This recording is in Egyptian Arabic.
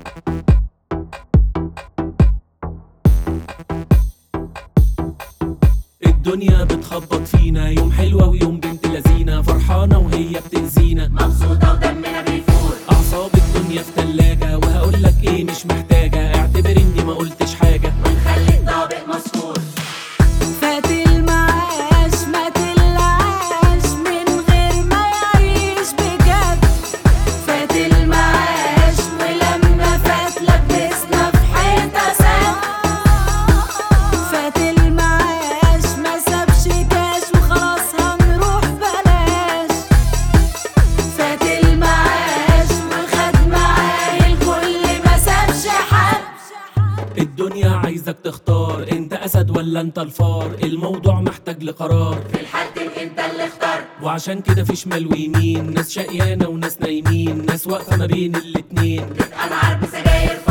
الدنيا بتخبط فينا يوم حلوة ويوم بنت لذينة فرحانة وهي بتأذينا مبسوطة ودمنا بيفور أعصاب الدنيا في تلاجة وهقولك إيه مش محتاجة اعتبر إني ما قلتش حاجة ونخلي الطابق مسكور فات المعاش ما تلعاش من غير ما يعيش بجد فات المعاش ولما فات لبسنا في حيطة سد فات المعاش ما سابش كاش وخلاص هنروح بلاش فات المعاش وخد معاه الكل ما سابش حد الدنيا عايزك تختار انت اسد ولا انت الفار الموضوع محتاج لقرار في الحالتين انت اللي اخترت وعشان كده في شمال ويمين ناس شقيانة وناس نايمين ناس واقفة ما بين الاتنين تبقى معاك بسجاير